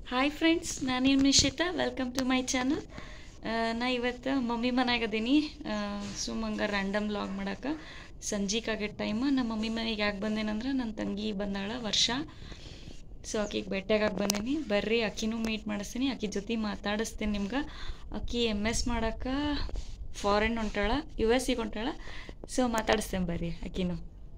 hi friends ನಾನು ನಿಮ್ಮ Nishita welcome to my channel ನಾ ಇವತ್ತು ಮಮ್ಮಿ ಮನ್ಯಾಗ ಅದೀನಿ ಸುಮ್ಮಂಗ ರ್ಯಾಂಡಮ್ ಲಾಗ್ ಮಾಡಕ್ಕೆ ಸಂಜೆಗೆ ಆಗೈತೆ ಟೈಮ್ ನಮ್ಮ ಮಮ್ಮಿ ಮನೆಗೆ ಯಾಕೆ ಬಂದೇನಂದ್ರೆ ನನ್ನ ತಂಗಿ ಬಂದಾಳ ವರ್ಷ ಸೊ ಆಕಿಗೆ ಭೇಟಿಯಾಗಕ್ಕೆ ಬಂದೀನಿ ಬರ್ರಿ ಅಕ್ಕಿನೂ ಮೀಟ್ ಮಾಡಿಸ್ತೀನಿ ಆಕಿ ಜೊತೆ ಮಾತಾಡಿಸ್ತೀನಿ ನಿಮ್ಗೆ ಅಕ್ಕಿ ಎಮ್ ಎಸ್ ಮಾಡಕ್ಕೆ ಫಾರಿನ್ ಹೊಂಟಾಳ ಯು ಎಸ್ಸಿಗೆ ಹೊಂಟಾಳ ಸೊ ಮಾತಾಡಿಸ್ತೇನೆ ಬರ್ರಿ ಅಕ್ಕಿನೂ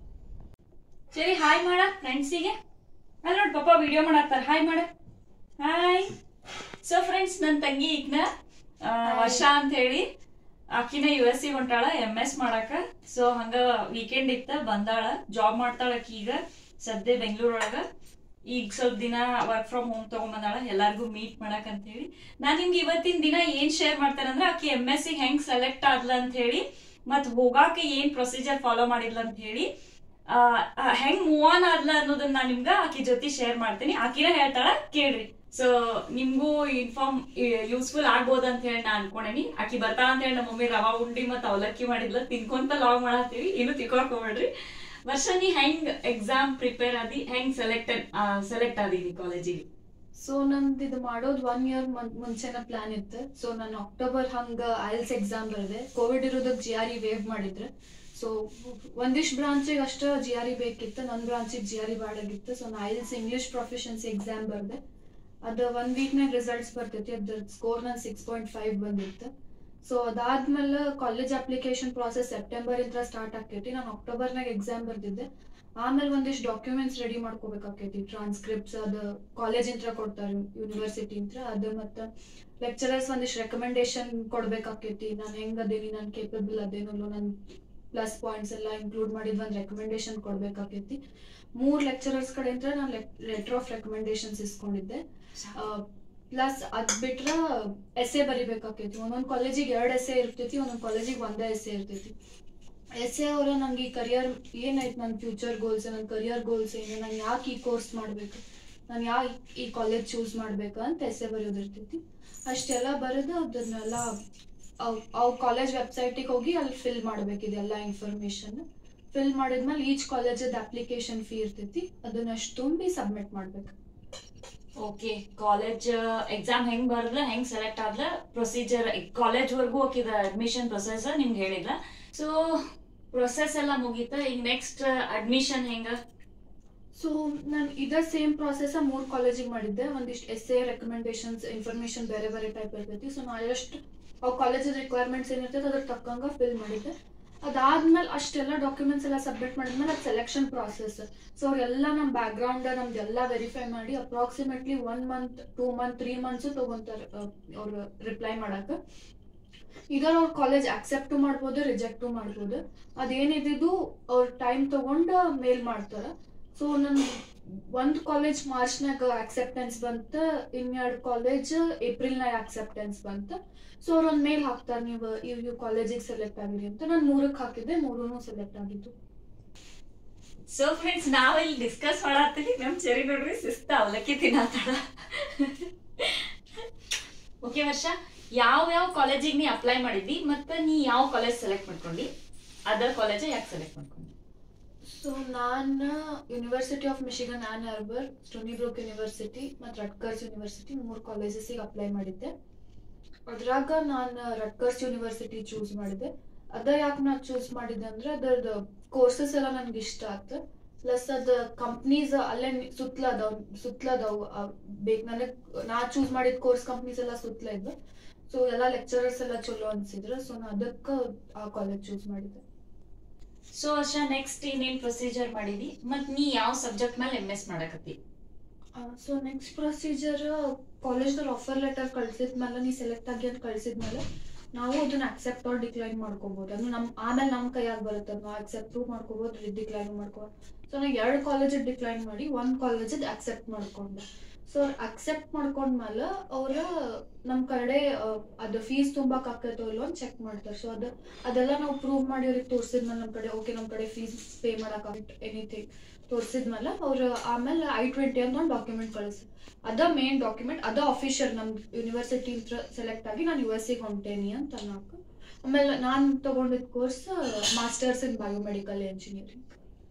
ಸರಿ ಹಾಯ್ ಮಾಡ ಫ್ರೆಂಡ್ಸಿಗೆ ಅಲ್ಲಿ ನೋಡಿ ಪಾಪ ವಿಡಿಯೋ ಮಾಡತ್ತಾರ ಹಾಯ್ ಮಾಡ ಹಾಯ್ ಸೊ ಫ್ರೆಂಡ್ಸ್ ನನ್ನ ತಂಗಿ ಈಗ್ನ ಆ, ವರ್ಷ ಅಂತ ಹೇಳಿ ಆಕಿನ ಯು ಎಸ್ ಸಿ ಹೊಂಟಾಳ ಎಮ್ ಎಸ್ ಮಾಡಾಕ ಸೊ ಹಂಗ ವೀಕೆಂಡ್ ಇತ್ತ ಬಂದಾಳ ಜಾಬ್ ಮಾಡ್ತಾಳ ಆಕಿ ಈಗ ಸದ್ಯ ಬೆಂಗಳೂರೊಳಗ ಈಗ ಸ್ವಲ್ಪ ದಿನ ವರ್ಕ್ ಫ್ರಮ್ ಹೋಮ್ ತಗೊಂಬಂದಾಳ ಎಲ್ಲಾರ್ಗು ಮೀಟ್ ಮಾಡಕ್ ಅಂತ ಹೇಳಿ ನಾನ್ ನಿಮ್ಗೆ ಇವತ್ತಿನ ದಿನ ಏನ್ ಶೇರ್ ಮಾಡ್ತೇನೆ ಆಕಿ ಎಮ್ ಎಸ್ ಸಿ ಹೆಂಗ್ ಸೆಲೆಕ್ಟ್ ಆದ್ಲ ಅಂತ ಹೇಳಿ ಮತ್ ಹೋಗಾಕ ಏನ್ ಪ್ರೊಸೀಜರ್ ಫಾಲೋ ಮಾಡಿದ್ಲ ಅಂತ ಹೇಳಿ ಆ, ಆ, ಹೆಂಗ್ ಮೂವ್ ಆನ್ ಆದ್ಲ ಅನ್ನೋದನ್ನ ನಾನ್ ನಿಮ್ಗ ಆಕಿ ಜೊತೆ ಶೇರ್ ಮಾಡ್ತೀನಿ ಆಕಿನ ಹೇಳ್ತಾಳ ಕೇಳ್ರಿ ಸೊ ನಿಮ್ಗೂ ಇನ್ಫಾರ್ಮ್ ಯೂಸ್ಫುಲ್ ಆಗ್ಬೋದ್ ಅಂತ ಹೇಳಿ ನಾ ಅನ್ಕೊಂಡೇನಿ ಆಕಿ ಬರ್ತಾಳ ಅಂತ ಹೇಳಿ ನಮ್ಮ ಮಮ್ಮಿ ರವಾ ಉಂಡಿ ಮತ್ತ ಅವಲಕ್ಕಿ ಮಾಡಿದ್ಲ ತಿನ್ಕೊಂತ ಲಾಗ್ ಮಾಡತ್ತೀವಿ ಏನು ತಿಳ್ಕೊಕ್ ಹೋಗ್ಬೇಡ್ರಿ ವರ್ಷ ನೀ ಹೆಂಗ್ ಎಕ್ಸಾಮ್ ಪ್ರಿಪೇರ್ ಆದಿ ಹೆಂಗ್ ಸೆಲೆಕ್ಟೆಡ್ ಸೆಲೆಕ್ಟ್ ಆದೀನಿ ಕಾಲೇಜಿಗೆ ಸೊ ನಂದು ಇದು ಮಾಡೋದು ಒನ್ ಇಯರ್ ಮುಂಚೆನ ಪ್ಲಾನ್ ಇತ್ತು ಸೊ ನಾನು ಅಕ್ಟೋಬರ್ ಹಂಗ ಐಲ್ಸ್ ಎಕ್ಸಾಮ್ ಬರದೆ ಕೋವಿಡ್ ಇರೋದಕ್ಕೆ ಜಿ ಆರ್ ಇ ವೇವ್ ಮಾಡಿದ್ರೆ ಸೊ ಒಂದಿಷ್ಟು ಬ್ರಾಂಚಿಗೆ ಅಷ್ಟ ಜಿ ಆರ್ ಇ ಬೇಕಿತ್ತು ನನ್ನ ಬ್ರಾಂಚಿಗೆ ಜಿ ಆರ್ ಇ ಬಾಡಾಗಿತ್ತು ಸೊ ನಾ ಐಲ್ಸ್ ಇಂಗ್ಲಿಷ್ ಪ್ರೊಫೆಷನ್ಸಿ ಎಕ್ಸಾಮ್ ಬರ್ದೆ ಅದು ಒನ್ ವೀಕ್ನಾಗ ರಿಸಲ್ಟ್ಸ್ ಬರ್ತೈತಿ ಅದ್ರ ಸ್ಕೋರ್ ನಾನು ಸಿಕ್ಸ್ ಪಾಯಿಂಟ್ ಫೈವ್ ಬಂದಿತ್ತು ಸೊ ಅದಾದ್ಮೇಲೆ ಕಾಲೇಜ್ ಅಪ್ಲಿಕೇಶನ್ ಪ್ರಾಸೆಸ್ ಸೆಪ್ಟೆಂಬರ್ ಇಂದ ಸ್ಟಾರ್ಟ್ ಆಕೈತಿ ನಾನು ಅಕ್ಟೋಬರ್ನಾಗ ಎಕ್ಸಾಮ್ ಬರ್ದಿದ್ದೆ ಆಮೇಲೆ ಒಂದಿಷ್ಟು ಡಾಕ್ಯುಮೆಂಟ್ಸ್ ರೆಡಿ ಮಾಡ್ಕೋಬೇಕಾಕೈತಿ ಟ್ರಾನ್ಸ್ಕ್ರಿಪ್ಟ್ಸ್ ಅದು ಕಾಲೇಜ್ ಇಂತ್ರ ಕೊಡ್ತಾರೆ ಯೂನಿವರ್ಸಿಟಿ ಇಂತ್ರ ಅದು ಮತ್ತೆ ಲೆಕ್ಚರರ್ಸ್ ಒಂದಿಷ್ಟು ರೆಕಮೆಂಡೇಶನ್ ಕೊಡ್ಬೇಕಾಕೈತಿ ನಾನು ಹೆಂಗ್ ಅದೇನಿ ನಾನು ಕೇಪಬಲ್ ಅದೇನೋ ನನ್ನ ಪ್ಲಸ್ ಪಾಯಿಂಟ್ಸ್ ಎಲ್ಲ ಇನ್ಕ್ಲೂಡ್ ಮಾಡಿದ್ ಒಂದು ರೆಕಮೆಂಡೇಶನ್ ಕೊಡ್ಬೇಕಾಕೈತಿ ಮೂರ್ ಲೆಕ್ಚರರ್ಸ್ ಕಡೆಯಿಂದ ನಾನು ಲೆಟರ್ ಆಫ್ ರೆಕಮೆಂಡೇಶನ್ಸ್ ಇಸ್ಕೊಂಡಿದ್ದೆ ಪ್ಲಸ್ ಅದ್ ಬಿಟ್ರ ಎಸ್ಸೆ ಬರಿಬೇಕಾಕೈತಿ ಒಂದೊಂದ್ ಕಾಲೇಜಿಗೆ ಎರಡ್ ಎಸ್ಸೆ ಇರ್ತೈತಿ ಒಂದೊಂದ್ ಕಾಲೇಜಿಗೆ ಒಂದೇ ಎಸ್ಸೆ ಇರ್ತೈತಿ ಎಸ್ ಎ ಅವರ ನಂಗೆ ಈ ಕರಿಯರ್ ಏನೈತೆ ನನ್ನ ಫ್ಯೂಚರ್ ಗೋಲ್ಸ್ ನನ್ನ ಕರಿಯರ್ ಗೋಲ್ಸ್ ಏನು ನಾನು ಯಾಕೆ ಈ ಕೋರ್ಸ್ ಮಾಡಬೇಕು ನಾನು ಯಾಕೆ ಈ ಕಾಲೇಜ್ ಚೂಸ್ ಮಾಡ್ಬೇಕು ಅಂತ ಎಸ್ ಎ ಬರೆಯೋದಿರ್ತೈತಿ ಅಷ್ಟೆಲ್ಲ ಬರೆದು ಅದನ್ನೆಲ್ಲ ಅವ್ ಅವ್ ಕಾಲೇಜ್ ವೆಬ್ಸೈಟಿಗೆ ಹೋಗಿ ಅಲ್ಲಿ ಫಿಲ್ ಮಾಡ್ಬೇಕಿದೆಲ್ಲ ಇನ್ಫಾರ್ಮೇಶನ್ ಫಿಲ್ ಮಾಡಿದ್ಮೇಲೆ ಈಚ್ ಕಾಲೇಜದ ಅಪ್ಲಿಕೇಶನ್ ಫೀ ಇರ್ತೈತಿ ಅದನ್ನಷ್ಟು ತುಂಬಿ ಸಬ್ಮಿಟ್ ಮಾಡ್ಬೇಕು ಓಕೆ ಕಾಲೇಜ್ ಎಕ್ಸಾಮ್ ಹೆಂಗ್ ಬರ್ದ್ಲ ಹೆಂಗ್ ಸೆಲೆಕ್ಟ್ ಆದ್ಲ ಪ್ರೊಸೀಜರ್ ಕಾಲೇಜ್ ವರ್ಗೂ ಹೋಗಿದ ಅಡ್ಮಿಷನ್ ಪ್ರೊಸೆಸ್ ನಿಮ್ಗೆ ಹೇಳಿಲ್ಲ ಸೊ ಪ್ರೊಸೆಸ್ ಎಲ್ಲ ಮುಗೀತ ಈಗ ನೆಕ್ಸ್ಟ್ ಅಡ್ಮಿಷನ್ ಹೆಂಗ ಸೊ ನಾನು ಇದೇ ಸೇಮ್ ಪ್ರಾಸೆಸ್ ಮೂರ್ ಕಾಲೇಜಿಗೆ ಮಾಡಿದ್ದೆ ಒಂದಿಷ್ಟು ಎಸ್ ಎ ರೆಕಮೆಂಡೇಶನ್ಸ್ ಇನ್ಫಾರ್ಮೇಶನ್ ಬೇರೆ ಬೇರೆ ಟೈಪ್ ಇರ್ತೈತಿ ಸೊ ನಾನು ಎಷ್ಟು ಅವು ಕಾಲೇಜ್ ರಿಕ್ವೈರ್ಮೆಂಟ್ಸ್ ಏನಿರ್ತೈತೆ ಅದ್ರ ತಕ್ಕಂಗ ಫಿಲ್ ಮಾಡಿದ್ದೆ ಅದಾದ್ಮೇಲೆ ಅಷ್ಟೆಲ್ಲ ಡಾಕ್ಯುಮೆಂಟ್ಸ್ ಎಲ್ಲ ಸಬ್ಮಿಟ್ ಮಾಡಿದ್ಮೇಲೆ ಅದು ಸೆಲೆಕ್ಷನ್ ಪ್ರಾಸೆಸ್ ಸೊ ಅವ್ರೆಲ್ಲ ನಮ್ಮ ಬ್ಯಾಕ್ಗ್ರೌಂಡ್ ನಮ್ದೆಲ್ಲ ವೆರಿಫೈ ಮಾಡಿ approximately one month two month three months ತಗೊಂತಾರೆ ಅವ್ರು ರಿಪ್ಲೈ ಮಾಡಕ್ಕೆ ಇದರ ಅವ್ರ ಕಾಲೇಜ್ ಅಕ್ಸೆಪ್ಟ್ ಮಾಡ್ಬೋದು ರಿಜೆಕ್ಟು ಮಾಡ್ಬೋದು ಅದೇನಿದ್ದು ಅವ್ರ ಟೈಮ್ ತಗೊಂಡು ಮೇಲ್ ಮಾಡ್ತಾರ ಸೊ ನನ್ ಒಂದ್ ಕಾಲೇಜ್ ಮಾರ್ಚ್ನಾಗ ಅಕ್ಸೆಪ್ಟೆನ್ಸ್ ಬಂತ ಇನ್ನೆರಡು ಕಾಲೇಜ್ ಏಪ್ರಿಲ್ನಾಗ ಅಕ್ಸೆಪ್ಟೆನ್ಸ್ ಬಂತ ಸೊ ಅವ್ರ ಒಂದ್ ಮೇಲ್ ಹಾಕ್ತಾರ ನೀವು ಇವ್ ಇವ್ ಕಾಲೇಜಿಗೆ ಸೆಲೆಕ್ಟ್ ಆಗಿರಿ ಅಂತ ನಾನು ಮೂರಕ್ಕೆ ಹಾಕಿದ್ದೆ ಮೂರೂ ಸೆಲೆಕ್ಟ್ ಆಗಿದ್ದು ಸೊ ಫ್ರೆಂಡ್ಸ್ ನಾವಿಲ್ಲಿ ಡಿಸ್ಕಸ್ ಮಾಡತ್ತೀವಿ ನಮ್ ಚೆರಿ ನೋಡ್ರಿ ಶಿಸ್ತ ಅವಲಕ್ಕಿ ತಿನ್ನತ್ತಾಳ ಓಕೆ ವರ್ಷ ಯಾವ ಯಾವ ಕಾಲೇಜಿಗೆ ನೀ ಅಪ್ಲೈ ಮಾಡಿದ್ದಿ ಮತ್ತೆ ನೀ ಯಾವ ಕಾಲೇಜ್ ಸೆಲೆಕ್ಟ್ ಮಾಡ್ಕೊಂಡಿ ಅದರ್ ಕಾಲೇಜ್ ಯಾಕೆ ಸೆಲೆಕ್ಟ್ ಮಾಡ್ಕೊಂಡಿ ಸೊ ನಾನು university of Michigan Ann Arbor Stony Brook university ಮತ್ತು ರಟ್ಕರ್ಸ್ ಯೂನಿವರ್ಸಿಟಿ ಮೂರು ಕಾಲೇಜಸ್ಸಿಗೆ ಅಪ್ಲೈ ಮಾಡಿದ್ದೆ ಅದ್ರಾಗ ನಾನು ರಟ್ಕರ್ಸ್ ಯೂನಿವರ್ಸಿಟಿ ಚೂಸ್ ಮಾಡಿದೆ ಅದ ಯಾಕೆ ನಾನು ಚೂಸ್ ಮಾಡಿದ್ದೆ ಅಂದ್ರೆ ಅದರದ್ದು ಕೋರ್ಸಸ್ ಎಲ್ಲ ನನ್ಗೆ ಇಷ್ಟ ಆಯ್ತು ಪ್ಲಸ್ ಅದ ಕಂಪ್ನೀಸ್ ಅಲ್ಲೇ ನಿ- ಸುತ್ಲ ಅದಾವ್ ಸುತ್ಲ ಅದಾವ್ ಬೇಕು ನನಗೆ ನಾ ಚೂಸ್ ಮಾಡಿದ ಕೋರ್ಸ್ ಕಂಪ್ನೀಸ್ ಎಲ್ಲ ಸುತ್ಲ ಇದ್ವು ಸೊ ಎಲ್ಲ ಲೆಕ್ಚರರ್ಸ್ ಎಲ್ಲ ಚಲೋ ಅನ್ಸಿದ್ರು ಸೊ ನಾ ಅದಕ್ಕೆ ಆ ಕಾಲೇಜ್ ಚೂಸ್ ಮಾಡಿದ್ದೆ ಸೊ ವರ್ಷ ನೆಕ್ಸ್ಟ್ ಇನ್ನೇನ್ ಪ್ರೊಸೀಜರ್ ಮಾಡಿದಿ ಮತ್ ನೀ ಯಾವ ಸಬ್ಜೆಕ್ಟ್ ಮೇಲೆ ಎಂ ಎಸ್ ಮಾಡಕತ್ತಿ ಸೊ ನೆಕ್ಸ್ಟ್ ಪ್ರೊಸೀಜರ್ ಕಾಲೇಜ್ದಲ್ಲಿ ಆಫರ್ ಲೆಟರ್ ಕಳ್ಸಿದ್ಮೇಲೆ ನೀ ಸೆಲೆಕ್ಟ್ ಆಗಿ ಅಂತ ಕಳ್ಸಿದ್ಮೇಲೆ ನಾವು ಅದನ್ನ ಅಕ್ಸೆಪ್ಟ್ ಆರ್ ಡಿಕ್ಲೈನ್ ಮಾಡ್ಕೋಬಹುದು ಅದು ನಮ್ ಆಮೇಲೆ ನಮ್ಮ ಕೈಯಾಗ ಬರುತ್ತೆ ನಾವು ಅಕ್ಸೆಪ್ಟು ಮಾಡ್ಕೋಬಹುದು ಡಿಕ್ಲೈನ್ ಮಾಡ್ಕೋಬಹುದು ಸೊ ನಾ ಎರಡು ಕಾಲೇಜ್ ಡಿಕ್ಲೈನ್ ಮಾಡಿ ಒಂದ್ ಕಾಲೇಜ್ ಅಕ್ಸೆಪ್ಟ್ ಮಾಡ್ಕೊಂಡೆ ಸೊ ಅಕ್ಸೆಪ್ಟ್ ಮಾಡ್ಕೊಂಡ್ಮೇಲೆ ಅವ್ರ ನಮ್ ಕಡೆ ಆ, ಅದು ಫೀಸ್ ತುಂಬಾಕ್ ಆಕೈತೋ ಇಲ್ಲೋ ಅಂತ ಚೆಕ್ ಮಾಡ್ತಾರೆ ಸೊ ಅದು ಅದೆಲ್ಲ ನಾವು ಪ್ರೂವ್ ಮಾಡಿ ಅವ್ರಿಗೆ ತೋರಿಸಿದ್ಮೇಲೆ ನಮ್ಮ ಕಡೆ ಓಕೆ ನಮ್ಮ ಕಡೆ ಫೀಸ್ ಪೇ ಮಾಡಕ್ ಎನಿಥಿಂಗ್ ತೋರಿಸಿದ್ಮೇಲೆ ಅವ್ರು ಆಮೇಲೆ ಐ ಟ್ವೆಂಟಿ ಅಂತ ಒಂದು ಡಾಕ್ಯುಮೆಂಟ್ ಕಳಿಸಿ ಅದ ಮೇನ್ ಡಾಕ್ಯುಮೆಂಟ್ ಅದ ಅಫಿಷಿಯಲ್ ನಮ್ ಯೂನಿವರ್ಸಿಟಿ ಸೆಲೆಕ್ಟ್ ಆಗಿ ನಾನು ಯು ಎಸ್ ಗೆ ಹೊಂಟೇನಿ ಅಂತ ಅನ್ನೋಕೆ ಆಮೇಲೆ ನಾನು ತಗೊಂಡಿದ್ course masters in biomedical engineering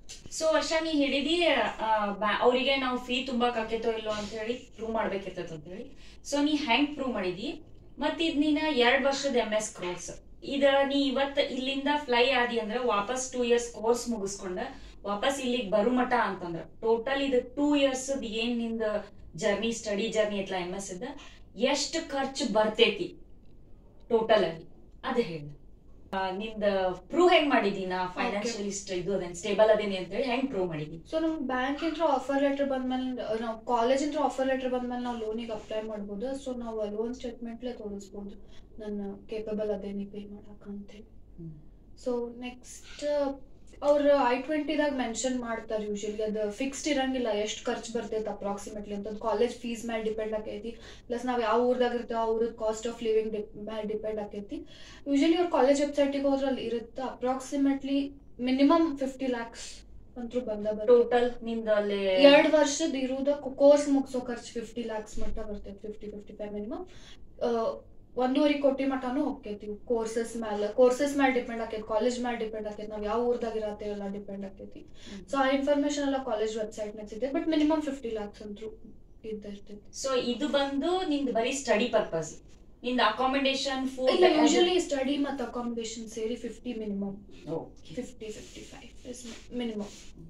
so ವರ್ಷ ನೀ ಹಿಡಿದಿ ಅವರಿಗೆ ನಾವು ಫೀ ತುಂಬಾಕ್ ಆಕೇತೋ ಇಲ್ಲೋ ಅಂತ ಹೇಳಿ ಪ್ರೂವ್ ಮಾಡ್ಬೇಕಿರ್ತೈತ ಅಂತ ಹೇಳಿ ಸೊ ನೀ ಹೆಂಗ್ ಪ್ರೂವ್ ಮಾಡಿದಿ ಮತ್ ಇದ್ ನೀನ ಎರಡ್ ವರ್ಷದ ಎಂ ಎಸ್ ಕೋರ್ಸ್ ಇದ ನೀ ಇವತ್ ಇಲ್ಲಿಂದ ಫ್ಲೈ ಆದಿ ಅಂದ್ರ ವಾಪಸ್ ಟೂ ಇಯರ್ಸ್ ಕೋರ್ಸ್ ಮುಗಿಸ್ಕೊಂಡ ವಾಪಸ್ ಇಲ್ಲಿಗೆ ಬರು ಮಟ ಅಂತಂದ್ರ ಟೋಟಲ್ ಇದು ಟೂ ಇಯರ್ಸ್ ಏನ್ ನಿಂದ ಜರ್ನಿ ಸ್ಟಡಿ ಜರ್ನಿ ಐತ್ಲಾ ಎಂ ಎಸ್ ಇದ್ದ ಎಷ್ಟ್ ಖರ್ಚು ಬರ್ತೈತಿ ಟೋಟಲ್ ಅಲ್ಲಿ ಅದ ಹೇಳ ನಿಂದ ಪ್ರೂವ್ ಹೆಂಗ್ ಮಾಡಿದಿ ನಾ ಫೈನಾನ್ಷಿಯಲಿ ಇದು ಅದೇನ್ ಸ್ಟೇಬಲ್ ಅದೇನಿ ಅಂತ ಹೇಳಿ ಹೆಂಗ್ ಪ್ರೂವ್ ಮಾಡಿದಿ ಸೊ ನಮ್ ಬ್ಯಾಂಕ್ ಇಂತ್ರ ಆಫರ್ ಲೆಟರ್ ಬಂದ್ಮೇಲೆ ನಾವು ಕಾಲೇಜ್ ಇಂತ್ರ ಆಫರ್ ಲೆಟರ್ ಬಂದ್ಮೇಲೆ ನಾವು ಲೋನಿಗೆ ಅಪ್ಲೈ ಮಾಡ್ಬೋದು ಸೊ ನಾವು ಲೋನ್ ಸ್ಟೇಟ್ಮೆಂಟ್ಲೇ ತೋರಿಸ್ಬೋದು ನನ್ನ ಕೇಪಬಲ್ ಅದೇನಿ ಪೇ ಮಾಡಕ್ ಅಂತೇಳಿ ಸೊ ನೆಕ್ಸ್ಟ್ ಅವ್ರು ಐ ಟ್ವೆಂಟಿದಾಗ ಮೆನ್ಷನ್ ಮಾಡ್ತಾರೆ ಯೂಶಲಿ ಅದು ಫಿಕ್ಸ್ಡ್ ಇರಂಗಿಲ್ಲ ಎಷ್ಟು ಖರ್ಚು ಬರ್ತೈತೆ ಅಪ್ರಾಕ್ಸಿಮೇಟ್ಲಿ ಅಂತ ಕಾಲೇಜ್ ಫೀಸ್ ಮೇಲೆ ಡಿಪೆಂಡ್ ಆಕೈತಿ ಪ್ಲಸ್ ನಾವು ಯಾವ ಊರ್ದಾಗ ಇರ್ತೇವೆ ಆ ಊರದ ಕಾಸ್ಟ್ ಆಫ್ ಲಿವಿಂಗ್ ಮೇಲೆ ಡಿಪೆಂಡ್ ಆಕೈತಿ ಯೂಶಲಿ ಅವ್ರ ಕಾಲೇಜ್ ವೆಬ್ಸೈಟಿಗೆ ಹೋದ್ರೆ ಅಲ್ಲಿ ಇರುತ್ತೆ ಅಪ್ರಾಕ್ಸಿಮೇಟ್ಲಿ ಮಿನಿಮಮ್ ಫಿಫ್ಟಿ ಲ್ಯಾಕ್ಸ್ ಅಂತೂ ಬಂದ ಬರ್ತೈತೆ ಟೋಟಲ್ ನಿಂದ ಅಲ್ಲಿ ಎರಡು ವರ್ಷದ ಇರುವುದ ಕೋರ್ಸ್ ಮುಗಿಸೋ ಖರ್ಚು ಫಿಫ್ಟಿ ಲ್ಯಾಕ್ಸ್ ಮಟ್ಟ ಬರ್ತೈತೆ ಫಿಫ್ಟಿ ಫಿಫ್ಟಿ ಫೈವ್ ಮಿನಿಮಮ್ ಒಂದೂವರೆ ಕೋಟಿ ಮಟನೂ ಹೋಗ್ತೈತಿ ಕೋರ್ಸಸ್ ಮೇಲೆ ಕೋರ್ಸಸ್ ಮೇಲೆ ಡಿಪೆಂಡ್ ಆಕೈತಿ ಕಾಲೇಜ್ ಮೇಲೆ ಡಿಪೆಂಡ್ ಆಕೈತಿ ನಾವು ಯಾವ ಊರ್ದಾಗ ಇರತ್ತೇವಲ್ಲ ಡಿಪೆಂಡ್ ಆಕೈತಿ ಸೊ ಆ ಇನ್ಫಾರ್ಮೇಶನ್ ಎಲ್ಲ ಕಾಲೇಜ್ ವೆಬ್ಸೈಟ್ ನಾಗ ಸಿಗ್ತೈತೆ ಬಟ್ ಮಿನಿಮಮ್ ಫಿಫ್ಟಿ ಲ್ಯಾಕ್ಸ್ ಅಂತೂ ಇದ್ದ ಇರ್ತೈತಿ ಸೊ ಇದು ಬಂದು ನಿಂದ ಬರೀ ಸ್ಟಡಿ ಪರ್ಪಸ್ ನಿಂದ ಅಕಾಮಿಡೇಷನ್ ಫುಡ್ ಇಲ್ಲ ಯೂಶಲಿ ಸ್ಟಡಿ ಮತ್ತು ಅಕಾಮಿಡೇಷನ್ ಸೇರಿ fifty minimum fifty fifty five is minimum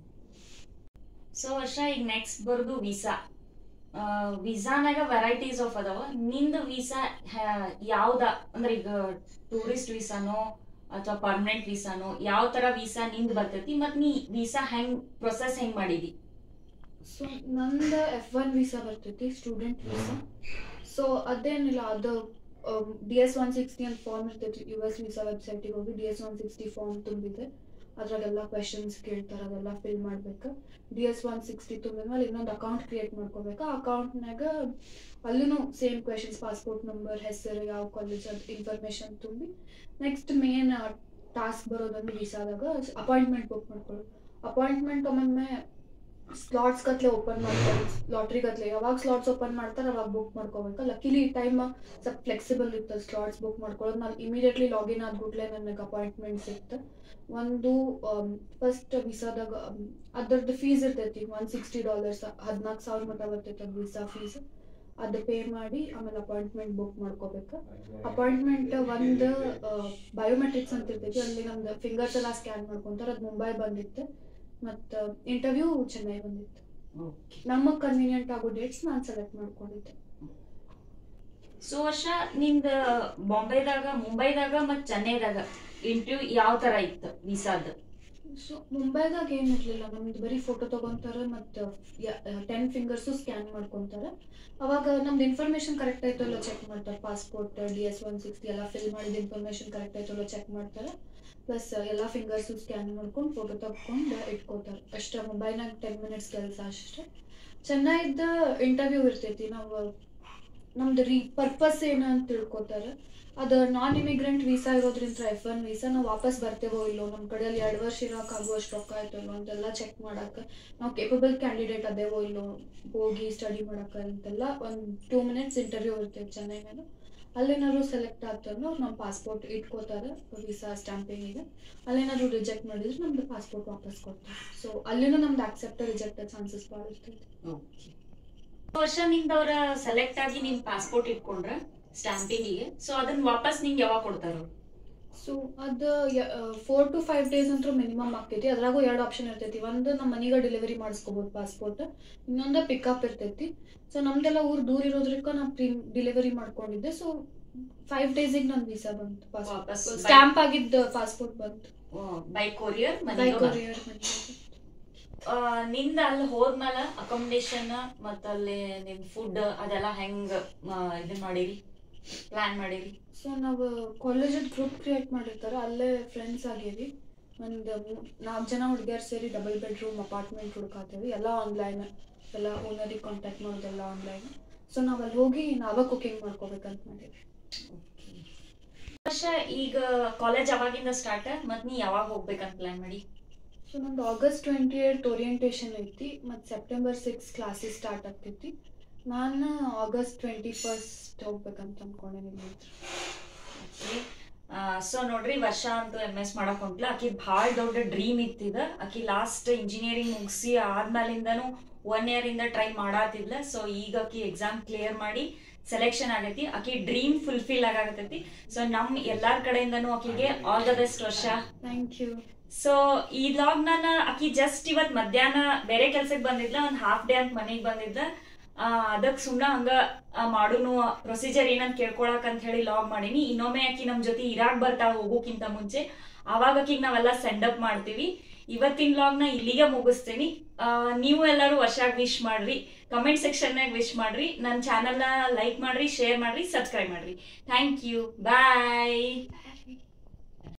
so ವರ್ಷ ಈಗ ನೆಕ್ಸ್ಟ್ ಬರೋದು ವೀಸಾ ವೀಸಾನಾಗ ವೆರೈಟೀಸ್ ಆಫ್ ಅದಾವ ನಿಂದ ವೀಸಾ ಯಾವ್ದ ಅಂದ್ರೆ ಈಗ ಟೂರಿಸ್ಟ್ ವೀಸಾನೋ ಅಥವಾ ಪರ್ಮನೆಂಟ್ ವೀಸಾನೋ ಯಾವ ತರ ವೀಸಾ ನಿಂದ ಬರ್ತೈತಿ ಮತ್ ನೀ ವೀಸಾ ಹೆಂಗ್ ಪ್ರೊಸೆಸ್ ಹೆಂಗ್ ಮಾಡಿದಿ ಸೊ ನಂದು ಎಫ್ ಒನ್ ವೀಸಾ ಬರ್ತೈತಿ ಸ್ಟೂಡೆಂಟ್ ವೀಸಾ ಸೊ ಅದೇನಿಲ್ಲ ಅದು ಡಿ ಎಸ್ ಒನ್ ಸಿಕ್ಸ್ಟಿ ಅಂತ ಫಾರ್ಮ್ ಇರ್ತೈತಿ ಯು ಎಸ್ ವೀಸಾ ವೆಬ್ಸೈಟಿಗೆ ಹೋಗಿ D S one sixty form ತುಂಬಿದೆ ಅದ್ರಾಗೆಲ್ಲ ಕ್ವೆಶನ್ಸ್ ಕೇಳ್ತಾರೆ ಅದೆಲ್ಲ ಫಿಲ್ ಮಾಡ್ಬೇಕು ಡಿ ಎಸ್ ಒನ್ ಸಿಕ್ಸ್ಟಿ ತುಂಬಿದ್ಮೇಲೆ ಇನ್ನೊಂದು ಅಕೌಂಟ್ ಕ್ರಿಯೇಟ್ ಮಾಡ್ಕೋಬೇಕು ಆ ಅಕೌಂಟ್ನಾಗ ಅಲ್ಲೂ ಸೇಮ್ ಕ್ವೆಶನ್ಸ್ ಪಾಸ್ಪೋರ್ಟ್ ನಂಬರ್ ಹೆಸರು ಯಾವ ಕಾಲೇಜ್ ಅದು ಇನ್ಫಾರ್ಮೇಶನ್ ತುಂಬಿ ನೆಕ್ಸ್ಟ್ ಮೇನ್ ಟಾಸ್ಕ್ ಬರೋದಂದ್ರೆ ವೀಸಾದಾಗ ಅಪಾಯಿಂಟ್ಮೆಂಟ್ ಬುಕ್ ಮಾಡ್ಕೊಳ್ಳೋದು ಅಪಾಯಿಂಟ್ಮೆಂಟ್ ಒಮ್ಮೊಮ್ಮೆ ಸ್ಲಾಟ್ಸ್ ಗತ್ಲೆ ಓಪನ್ ಮಾಡ್ತಾರೆ ಲಾಟ್ರಿ ಗತ್ಲೆ ಯಾವಾಗ ಸ್ಲಾಟ್ಸ್ ಓಪನ್ ಮಾಡ್ತಾರೆ ಅವಾಗ ಬುಕ್ ಮಾಡ್ಕೋಬೇಕು ಲಕ್ಕಿಲಿ ಈ ಟೈಮ್ ಸ್ವಲ್ಪ ಫ್ಲೆಕ್ಸಿಬಲ್ ಇರ್ತದೆ ಸ್ಲಾಟ್ಸ್ ಬುಕ್ ಮಾಡ್ಕೊಳ್ಳೋದು ನಾನು ಇಮಿಡಿಯೇಟ್ಲಿ ಲಾಗಿನ್ ಆದ್ಬಿಟ್ಲೆ ನನಗೆ ಅಪಾಯಿಂಟ್ಮೆಂಟ್ ಸಿಕ್ತು ಒಂದು ಫಸ್ಟ್ ವೀಸಾದಾಗ ಅದರದ್ದು ಫೀಸ್ ಇರ್ತೈತಿ ಒನ್ ಸಿಕ್ಸ್ಟಿ ಡಾಲರ್ಸ್ ಹದಿನಾಲ್ಕು ಸಾವಿರ ಮಟ್ಟ ಬರ್ತೈತೆ ಅದು ವೀಸಾ ಫೀಸ್ ಅದು ಪೇ ಮಾಡಿ ಆಮೇಲೆ ಅಪಾಯಿಂಟ್ಮೆಂಟ್ ಬುಕ್ ಮಾಡ್ಕೋಬೇಕು ಅಪಾಯಿಂಟ್ಮೆಂಟ್ ಒಂದು ಬಯೋಮೆಟ್ರಿಕ್ಸ್ ಅಂತ ಇರ್ತೈತಿ ಅಲ್ಲಿ ನಮ್ದು ಫಿಂಗರ್ಸ್ ಎಲ್ಲ ಸ್ಕ್ಯಾನ್ ಮಾಡ್ಕೊಂತಾರೆ ಅದು ಮುಂಬೈ ಬಂದಿತ್ತು ಮತ್ತು ಇಂಟರ್ವ್ಯೂ ಚೆನ್ನೈ ಬಂದಿತ್ತು ನಮಗೆ ಕನ್ವೀನಿಯಂಟ್ ಆಗೋ ಡೇಟ್ಸ್ ನಾನು ಸೆಲೆಕ್ಟ್ ಮಾಡ್ಕೊಂಡಿದ್ದೆ ಸೊ ವರ್ಷ ನಿಂದ ಬಾಂಬೆದಾಗ ಮುಂಬೈದಾಗ ಮತ್ ಚೆನ್ನೈದಾಗ ಇಂಟರ್ವ್ಯೂ ಯಾವ ತರ ಇತ್ತು ವೀಸಾದ ಸೊ ಮುಂಬೈದಾಗ ಏನಿರಲಿಲ್ಲ ನಮ್ದು ಬರೀ ಫೋಟೋ ತೊಗೊಂತಾರೆ ಮತ್ತು ಟೆನ್ ಫಿಂಗರ್ಸು ಸ್ಕ್ಯಾನ್ ಮಾಡ್ಕೊತಾರೆ ಅವಾಗ ನಮ್ದು ಇನ್ಫಾರ್ಮೇಷನ್ ಕರೆಕ್ಟ್ ಆಯ್ತೋ ಇಲ್ಲ ಚೆಕ್ ಮಾಡ್ತಾರೆ passport D S one sixty ಎಲ್ಲ ಫಿಲ್ ಮಾಡಿದ ಇನ್ಫಾರ್ಮೇಷನ್ ಕರೆಕ್ಟ್ ಆಯ್ತೋ ಇಲ್ಲ ಚೆಕ್ ಮಾಡ್ತಾರೆ ಪ್ಲಸ್ ಎಲ್ಲ ಫಿಂಗರ್ಸು ಸ್ಕ್ಯಾನ್ ಮಾಡ್ಕೊಂಡು ಫೋಟೋ ತಗೊಂಡು ಇಟ್ಕೋತಾರೆ ಅಷ್ಟೇ ಮೊಬೈಲ್ನಾಗ ಟೆನ್ ಮಿನಿಟ್ಸ್ ಕೆಲಸ ಅಷ್ಟೇ ಚೆನ್ನೈದ ಇಂಟರ್ವ್ಯೂ ಇರ್ತೈತಿ ನಾವು ನಮ್ದು ರೀ ಪರ್ಪಸ್ ಏನು ಅಂತ ತಿಳ್ಕೊತಾರೆ ಅದು ನಾನ್ ಇಮಿಗ್ರೆಂಟ್ ವೀಸಾ ಇರೋದ್ರಿಂದ ಎಫ್ ಒನ್ ವೀಸಾ ನಾವು ವಾಪಸ್ ಬರ್ತೇವೋ ಇಲ್ಲೋ ನಮ್ಮ ಕಡೆಯಲ್ಲಿ ಎರಡು ವರ್ಷ ಇರೋಕ್ಕಾಗುವಷ್ಟು ರೊಕ್ಕ ಆಯ್ತೋ ಇಲ್ಲೋ ಅಂತೆಲ್ಲ ಚೆಕ್ ಮಾಡಕ್ಕೆ ನಾವು ಕೇಪಬಲ್ ಕ್ಯಾಂಡಿಡೇಟ್ ಅದೇವೋ ಇಲ್ಲೋ ಹೋಗಿ ಸ್ಟಡಿ ಮಾಡಕ್ಕೆ ಅಂತೆಲ್ಲ ಒಂದು ಟೂ ಮಿನಿಟ್ಸ್ ಇಂಟರ್ವ್ಯೂ ಇರ್ತೈತೆ ಚೆನ್ನೈನಾಗ ಅಲ್ಲೇನಾದ್ರು ಸೆಲೆಕ್ಟ್ ಆಗ್ತಾರೋ ನಮ್ಮ ಪಾಸ್ಪೋರ್ಟ್ ಇಟ್ಕೋತಾರೆ ವೀಸಾ ಸ್ಟ್ಯಾಂಪಿಂಗಿಗೆ ಅಲ್ಲೇನಾದ್ರು ರಿಜೆಕ್ಟ್ ಮಾಡಿದ್ರೆ ನಮ್ದು ಪಾಸ್ಪೋರ್ಟ್ ವಾಪಸ್ ಕೊಡ್ತಾರೆ ಸೊ ಅಲ್ಲಿನೂ ನಮ್ದು ಆಕ್ಸೆಪ್ಟ್ ರಿಜೆಕ್ಟ್ ಚಾನ್ಸಸ್ ಭಾಳ ಇರ್ತೈತೆ ವರ್ಷ ನಿಂದ ಅವ್ರ ಸೆಲೆಕ್ಟ್ ಆಗಿ ನಿನ್ ಪಾಸ್ಪೋರ್ಟ್ ಇಟ್ಕೊಂಡ್ರ ಸ್ಟಾಂಪಿಂಗಿಗೆ ಸೊ ಅದನ್ನ ವಾಪಸ್ ನಿಂಗೆ ಯಾವಾಗ ಕೊಡ್ತಾರ ಸೊ ಅದು ಫೋರ್ ಟು ಫೈವ್ ಡೇಸ್ ಅಂತೂ ಮಿನಿಮಮ್ ಆಗ್ತೈತಿ ಅದ್ರಾಗೂ ಎರಡು ಆಪ್ಷನ್ ಇರ್ತೈತಿ ಒಂದು ನಮ್ಮ ಮನೆಗೆ ಡೆಲಿವರಿ ಮಾಡಿಸ್ಕೋಬೋದು ಪಾಸ್ಪೋರ್ಟ್ ಇನ್ನೊಂದು ಪಿಕಪ್ ಇರ್ತೈತಿ ಸೊ ನಮ್ದೆಲ್ಲ ಊರು ದೂರ ಇರೋದ್ರಿಂದ ನಾ ಪ್ರೀ ಡೆಲಿವರಿ ಮಾಡ್ಕೊಂಡಿದ್ದೆ ಸೊ ಫೈವ್ ಡೇಸಿಗೆ ನನ್ನ ವೀಸಾ ಬಂತು ವಾಪಸ್ ಪಾಸ್ಪೋರ್ಟ್ ಸ್ಟ್ಯಾಂಪ್ ಆಗಿದ್ದ ಪಾಸ್ಪೋರ್ಟ್ ಬಂತು ಬೈ ಕೊರಿಯರ್ ಬೈ ಕೊರಿಯರ್ ನಿಂದ ಅಲ್ಲಿ ಹೋದ್ಮೇಲೆ ಅಕಾಮಿಡೇಷನ್ ಮತ್ತ ಅಲ್ಲಿ ನಿಮ್ ಫುಡ್ ಅದೆಲ್ಲ ಹೆಂಗ್ ಆ, ಇದನ್ ಮಾಡಿರಿ ಪ್ಲಾನ್ ಮಾಡಿರಿ ಸೊ ನಾವು ಕಾಲೇಜಲ್ಲಿ ಗ್ರೂಪ್ ಕ್ರಿಯೇಟ್ ಮಾಡಿರ್ತಾರೆ ಅಲ್ಲೇ ಫ್ರೆಂಡ್ಸ್ ಆಗೀವಿ ಒಂದು ನಾಲ್ಕು ಜನ ಹುಡುಗಿಯರು ಸೇರಿ ಡಬಲ್ ಬೆಡ್ರೂಮ್ ಅಪಾರ್ಟ್ಮೆಂಟ್ ಹುಡುಕಾತೇವಿ ಎಲ್ಲ ಆನ್ಲೈನ್ ಎಲ್ಲ ಓನರಿಗೆ ಕಾಂಟ್ಯಾಕ್ಟ್ ಮಾಡೋದೆಲ್ಲ ಆನ್ಲೈನ್ ಸೊ ನಾವು ಅಲ್ಲಿ ಹೋಗಿ ನಾವೇ ಕುಕಿಂಗ್ ಮಾಡ್ಕೋಬೇಕಂತ ಮಾಡೀವಿ ವರ್ಷ ಈಗ ಕಾಲೇಜ್ ಅವಾಗಿಂದ ಸ್ಟಾರ್ಟ್ ಮತ್ ನೀ ಯಾವಾಗ ಹೋಗ್ಬೇಕಂತ ಪ್ಲಾನ್ ಮಾಡಿ ಸೊ ನಮ್ದು ಆಗಸ್ಟ್ ಟ್ವೆಂಟಿ ಏಯ್ಟ್ ಓರಿಯೆಂಟೇಷನ್ ಐತಿ ಮತ್ತು ಸೆಪ್ಟೆಂಬರ್ ಸಿಕ್ಸ್ ಕ್ಲಾಸಸ್ ಸ್ಟಾರ್ಟ್ ಆಗ್ತೈತಿ ನಾನು ಆಗಸ್ಟ್ ಟ್ವೆಂಟಿ ಫಸ್ಟ್ ಹೋಗ್ಬೇಕಂತ ಅನ್ಕೊಂಡೇನಿ ಸೊ ನೋಡ್ರಿ ವರ್ಷ ಅಂತೂ ಎಮ್ ಎಸ್ ಮಾಡಕ್ ಹೊಂಟ್ಲ ಆಕಿ ಭಾಳ ದೊಡ್ಡ ಡ್ರೀಮ್ ಇತ್ತಿದ ಆಕಿ ಲಾಸ್ಟ್ ಇಂಜಿನಿಯರಿಂಗ್ ಮುಗಿಸಿ ಆದ್ಮೇಲಿಂದನು ಒನ್ ಇಯರ್ ಇಂದ ಟ್ರೈ ಮಾಡಾತಿದ್ಲ ಸೊ ಈಗ ಆಕಿ ಎಕ್ಸಾಮ್ ಕ್ಲಿಯರ್ ಮಾಡಿ ಸೆಲೆಕ್ಷನ್ ಆಗೈತಿ ಆಕಿ ಡ್ರೀಮ್ ಫುಲ್ಫಿಲ್ ಆಗಾಕತ್ತೈತಿ ಸೊ ನಮ್ ಎಲ್ಲಾರ್ ಕಡೆಯಿಂದನೂ ಆಕಿಗೆ ಆಲ್ ದ ಬೆಸ್ಟ್ ವರ್ಷ ಥ್ಯಾಂಕ್ ಯು ಸೊ ಈ ಲಾಗ್ ನಾನು ಆಕಿ ಜಸ್ಟ್ ಇವತ್ ಮಧ್ಯಾಹ್ನ ಬೇರೆ ಕೆಲ್ಸಕ್ಕೆ ಬಂದಿದ್ಲ ಒಂದ್ ಹಾಫ್ ಡೇ ಅಂತ ಮನೆಗೆ ಬಂದಿದ್ದ ಅದಕ್ಕೆ ಸುಮ್ಮನೆ ಹಂಗ ಆ, ಮಾಡುನು ಪ್ರೊಸೀಜರ್ ಏನಂತ ಕೇಳ್ಕೊಳಕ್ ಅಂತ ಹೇಳಿ ಲಾಗ್ ಮಾಡೀನಿ ಇನ್ನೊಮ್ಮೆ ಆಕಿ ನಮ್ ಜೊತೆ ಇರಾಕ್ ಬರ್ತಾಳ ಹೋಗೋಕ್ಕಿಂತ ಮುಂಚೆ ಅವಾಗ ಆಕಿಗೆ ನಾವೆಲ್ಲ ಸೆಂಡ್ ಅಪ್ ಮಾಡ್ತೀವಿ ಇವತ್ತಿನ ಲಾಗ್ ನ ಇಲ್ಲಿಗೆ ಮುಗಿಸ್ತೀನಿ ಆ, ನೀವು ಎಲ್ಲರೂ ವರ್ಷಾಗ ವಿಶ್ ಮಾಡ್ರಿ ಕಮೆಂಟ್ ಸೆಕ್ಷನ್ನಾಗ ವಿಶ್ ಮಾಡ್ರಿ ನನ್ನ ಚಾನಲ್ನ ಲೈಕ್ ಮಾಡ್ರಿ ಶೇರ್ ಮಾಡ್ರಿ ಸಬ್ಸ್ಕ್ರೈಬ್ ಮಾಡ್ರಿ ಥ್ಯಾಂಕ್ ಯು ಬಾಯ್